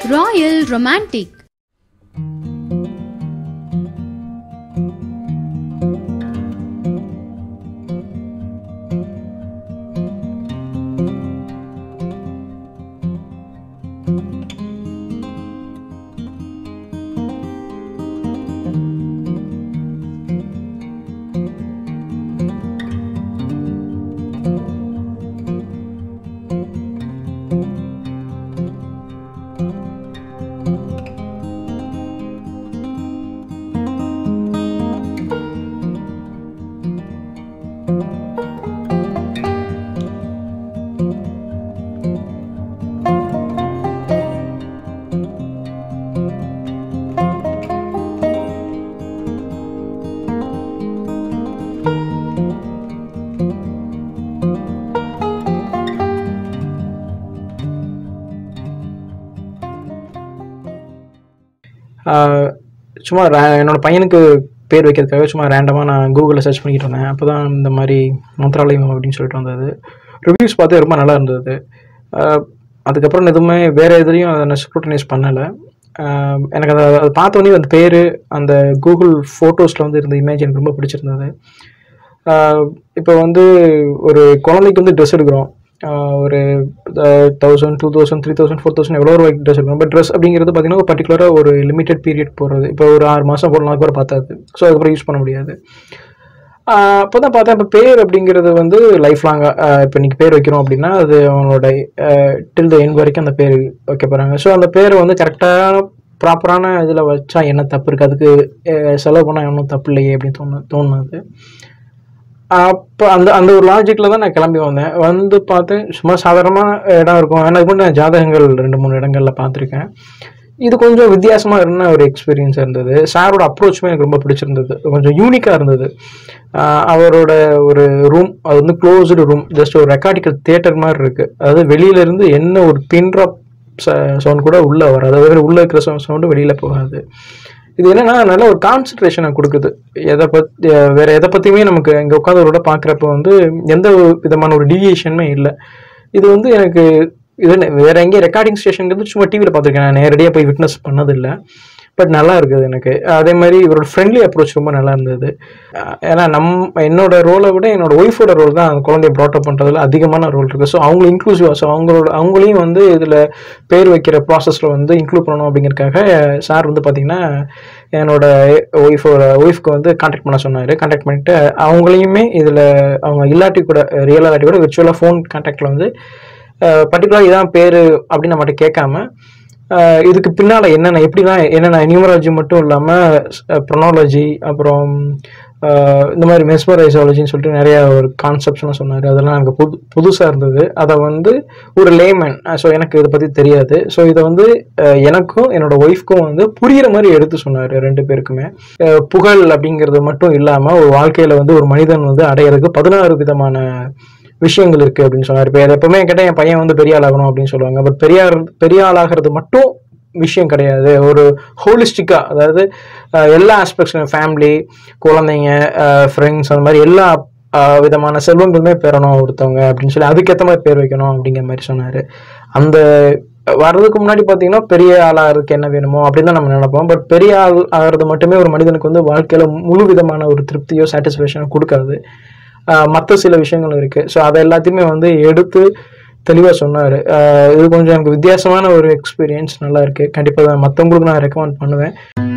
Royal romantic ஆஹ் சும்மா ra- என்னோட பையனுக்கு பேர் வைக்கிறதுக்காக சும்மா ரேண்டமாக நான் கூகுளில் சர்ச் பண்ணிக்கிட்டு இருந்தேன் அப்போ தான் இந்த மாதிரி மந்த்ராலயம் அப்படின்னு சொல்லிட்டு வந்தது ரிவ்யூஸ் பார்த்து ரொம்ப நல்லா இருந்தது ஆஹ் அதுக்கப்புறம் எதுவுமே வேறு எதுலேயும் அதை நான் ஸ்க்ரூட்டனைஸ் பண்ணலை எனக்கு அதை அதை பார்த்தோன்னே அந்த பேர் அந்த கூகுள் ஃபோட்டோஸில் வந்து இருந்த இமேஜ் எனக்கு ரொம்ப பிடிச்சிருந்தது இப்போ வந்து ஒரு குழந்தைக்கு வந்து ட்ரெஸ் எடுக்கிறோம் ஆஹ் ஒரு thousand two thousand three thousand four thousand எவ்வளோ ரூபாய்க்கு ட்ரெஸ் எடுக்கணும் பட் ட்ரெஸ் அப்படிங்கிறது பார்த்தீங்கன்னா ஒரு பர்டிகுலராக ஒரு லிமிடெட் பீரியட் போடுறது இப்போ ஒரு ஆறு மாதம் போடலாம் கூட பார்த்தாது ஸோ அதுக்கப்புறம் யூஸ் பண்ண முடியாது அப்போ தான் பார்த்தேன் இப்போ பேர் அப்படிங்கிறது வந்து லைஃப் லாங்காக இப்போ இன்னைக்கு பேர் வைக்கிறோம் அப்படின்னா அது அவங்களோட டில் த எண்ட் வரைக்கும் அந்த பேர் வைக்க போகிறாங்க ஸோ அந்த பேரை வந்து கரெக்டான ப்ராப்பரான இதில் வச்சா என்ன தப்பு இருக்குது அதுக்கு அஹ், செலவு பண்ணால் ஒன்றும் தப்பு இல்லையே அப்படின்னு தோணு தோணுது அப்போ அந்த அந்த ஒரு லாஜிக்கில் தான் நான் கிளம்பி வந்தேன் வந்து பார்த்தேன் சும்மா சாதாரணமாக இடம் இருக்கும் எனக்கு மட்டும் நான் ஜாதகங்கள் ரெண்டு மூணு இடங்களில் பார்த்துருக்கேன் இது கொஞ்சம் வித்தியாசமாக இருந்த ஒரு எக்ஸ்பீரியன்ஸ் இருந்தது சாரோட அப்ரோச்சுமே எனக்கு ரொம்ப பிடிச்சிருந்தது கொஞ்சம் யூனிக்காக இருந்தது ஆஹ் அவரோட ஒரு ரூம் அது வந்து க்ளோஸ்டு ரூம் ஜஸ்ட் ஒரு ரெக்கார்டிக்கல் தியேட்டர் மாதிரி இருக்குது அதாவது வெளியில இருந்து என்ன ஒரு பின்ட்ராப் சவுண்ட் கூட உள்ளே வராது அதாவது உள்ளே இருக்கிற சவுண்டு வெளியில் போகாது இது என்னன்னா நல்ல ஒரு கான்சன்ட்ரேஷனை கொடுக்குது எதை பத்தி வேற எதை பத்தியுமே நமக்கு இங்க உட்காந்தவரோட பாக்குறப்ப வந்து எந்த ஒரு விதமான ஒரு டீவியேஷனுமே இல்லை இது வந்து எனக்கு இது என்ன, வேற எங்கேயும் ரெக்கார்டிங் ஸ்டேஷனுங்கிறது சும்மா டிவியில் பார்த்துருக்கேன் நான் நேரடியாக போய் விட்னஸ் பண்ணதில்லை பட் நல்லா இருக்குது எனக்கு அதே மாதிரி இவரோட ஃப்ரெண்ட்லி அப்ரோச் ரொம்ப நல்லா இருந்தது அஹ் ஏன்னா நம் என்னோட ரோலை விட என்னோட ஒய்ஃபோட ரோல் தான் அந்த குழந்தைய ப்ராட்டப் பண்ணுறதுல அதிகமான ரோல் இருக்குது ஸோ அவங்களும் இன்க்ளூசிவாக ஸோ அவங்களோட அவங்களையும் வந்து இதில் பேர் வைக்கிற ப்ராசஸில் வந்து இன்க்ளூட் பண்ணணும் அப்படிங்கிறதுக்காக சார் வந்து பார்த்தீங்கன்னா என்னோட ஒய்ஃபோட ஒய்ஃப்க்கு வந்து காண்டாக்ட் பண்ண சொன்னார் காண்டாக்ட் பண்ணிட்டு அவங்களையுமே இதில் அவங்க இல்லாட்டி கூட ரியல் இல்லாட்டி கூட விர்ச்சுவலாக ஃபோன் காண்டாக்டில் வந்து பர்டிகுலர் இதான் பேர் அப்படின்னு நம்மகிட்ட கேட்காம அஹ் இதுக்கு பின்னால் என்னென்ன எப்படிலாம் என்னென்ன நியூமராலஜி மட்டும் இல்லாமல் ப்ரொனாலஜி அப்புறம் அஹ் இந்த மாதிரி மெஸ்மரைசாலஜின்னு சொல்லிட்டு நிறைய ஒரு கான்செப்ட்ஸ்லாம் சொன்னார் அதெல்லாம் எனக்கு புது புதுசாக இருந்தது அதை வந்து ஒரு லேமன் ஸோ எனக்கு இதை பற்றி தெரியாது ஸோ இதை வந்து அஹ் எனக்கும் என்னோட ஒய்ஃப்க்கும் வந்து புரிகிற மாதிரி எடுத்து சொன்னார் ரெண்டு பேருக்குமே அஹ் புகழ் அப்படிங்கிறது மட்டும் இல்லாமல் ஒரு வாழ்க்கையில் வந்து ஒரு மனிதன் வந்து அடையிறதுக்கு பதினாறு விதமான விஷயங்கள் இருக்கு அப்படின்னு சொன்னார் இப்போ எப்பவுமே கேட்டால் என் பையன் வந்து பெரிய ஆள் ஆகணும் அப்படின்னு சொல்லுவாங்க பட் பெரிய ஆள் பெரிய ஆளாகிறது மட்டும் விஷயம் கிடையாது ஒரு ஹோலிஸ்டிக்கா அதாவது அஹ், எல்லா ஆஸ்பெக்ட்ஸ் ஃபேமிலி குழந்தைங்க ஃப்ரெண்ட்ஸ் அந்த மாதிரி எல்லா அஹ், விதமான செல்வங்களுமே பெறணும் ஒருத்தவங்க அப்படின்னு சொல்லி அதுக்கேற்ற மாதிரி பேர் வைக்கணும் அப்படிங்கிற மாதிரி சொன்னார் அந்த வர்றதுக்கு முன்னாடி பார்த்தீங்கன்னா பெரிய ஆளாகிறதுக்கு என்ன வேணுமோ அப்படின்னு தான் நம்ம நினைப்போம் பட் பெரிய ஆள் ஆகிறது மட்டுமே ஒரு மனிதனுக்கு வந்து வாழ்க்கையில் முழு விதமான ஒரு திருப்தியோ சாட்டிஸ்ஃபேக்ஷனோ கொடுக்காது மற்ற சில விஷயங்கள் இருக்கு ஸோ அதை எல்லாத்தையுமே வந்து எடுத்து தெளிவாக சொன்னார் இது கொஞ்சம் எனக்கு வித்தியாசமான ஒரு எக்ஸ்பீரியன்ஸ் நல்லா இருக்கு கண்டிப்பாக மற்றவங்களுக்கு நான் ரெக்கமெண்ட் பண்ணுவேன்